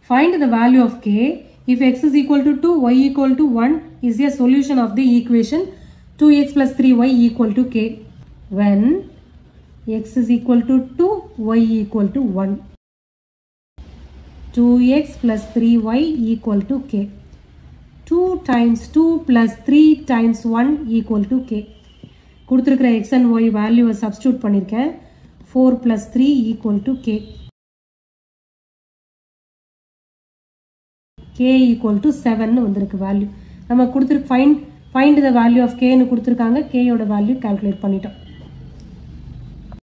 Find the value of k if x is equal to 2, y equal to 1 is a solution of the equation 2x plus 3y equal to k. When x is equal to 2, y equal to 1. 2x plus 3y equal to k. 2 times 2 plus 3 times 1 equal to k. கொடுத்துருக்கிற x and y வேல்யூவை substitute பண்ணியிருக்கேன் four plus three equal to k k equal to செவன்னு வந்திருக்கு value நம்ம கொடுத்துருக்கு find find the value of கேன்னு கொடுத்துருக்காங்க கேயோட வேல்யூ கால்குலேட் பண்ணிட்டோம்